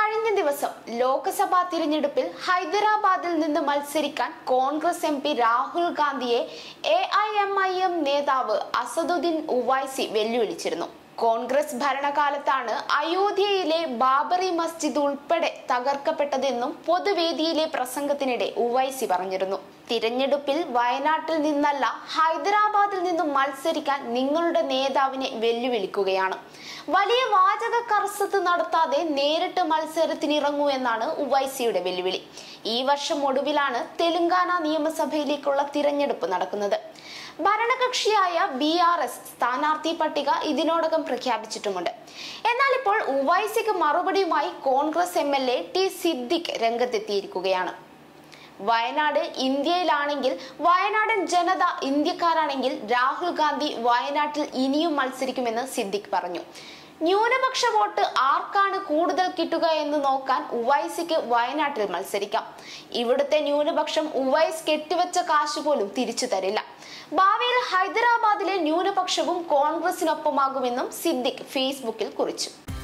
കഴിഞ്ഞ ദിവസം ലോക്സഭാ തിരഞ്ഞെടുപ്പിൽ ഹൈദരാബാദിൽ നിന്ന് മത്സരിക്കാൻ കോൺഗ്രസ് എം പി രാഹുൽ ഗാന്ധിയെ A I M I M നേതാവ് അസദുദ്ദീൻ ഉവൈസി വെല്ലുവിളിച്ചിരുന്നു കോൺഗ്രസ് ഭരണകാലത്താണ് അയോധ്യയിലെ ബാബറി മസ്ജിദ് ഉൾപ്പെടെ തകർക്കപ്പെട്ടതെന്നും പൊതുവേദിയിലെ പ്രസംഗത്തിനിടെ ഉവൈസി പറഞ്ഞിരുന്നു തിരഞ്ഞെടുപ്പിൽ വയനാട്ടിൽ നിന്നല്ല ഹൈദരാബാദിൽ നിന്നും മത്സരിക്കാൻ നിങ്ങളുടെ നേതാവിനെ വെല്ലുവിളിക്കുകയാണ് വലിയ വാചക കർസത്ത് നടത്താതെ നേരിട്ട് മത്സരത്തിനിറങ്ങൂ എന്നാണ് ഉവൈസിയുടെ വെല്ലുവിളി ഈ വർഷം ഒടുവിലാണ് തെലങ്കാന നിയമസഭയിലേക്കുള്ള തിരഞ്ഞെടുപ്പ് നടക്കുന്നത് ഭരണകക്ഷിയായ ബി ആർ എസ് സ്ഥാനാർത്ഥി പട്ടിക ഇതിനോടകം പ്രഖ്യാപിച്ചിട്ടുമുണ്ട് എന്നാൽ ഇപ്പോൾ ഉവൈസിക്ക് മറുപടിയുമായി Congress M L A T Siddique രംഗത്തെത്തിയിരിക്കുകയാണ് വയനാട് ഇന്ത്യയിലാണെങ്കിൽ വയനാടൻ ജനത ഇന്ത്യക്കാരാണെങ്കിൽ രാഹുൽ ഗാന്ധി വയനാട്ടിൽ ഇനിയും മത്സരിക്കുമെന്ന് സിദ്ദിഖ് പറഞ്ഞു ന്യൂനപക്ഷ വോട്ട് ആർക്കാണ് കൂടുതൽ കിട്ടുക എന്ന് നോക്കാൻ ഉവൈസിക്ക് വയനാട്ടിൽ മത്സരിക്കാം ഇവിടുത്തെ ന്യൂനപക്ഷം ഉവൈസ് കെട്ടിവെച്ച കാശ് പോലും തിരിച്ചു തരില്ല ഭാവിയിൽ ഹൈദരാബാദിലെ ന്യൂനപക്ഷവും കോൺഗ്രസിനൊപ്പമാകുമെന്നും സിദ്ദിഖ് ഫേസ്ബുക്കിൽ കുറിച്ചു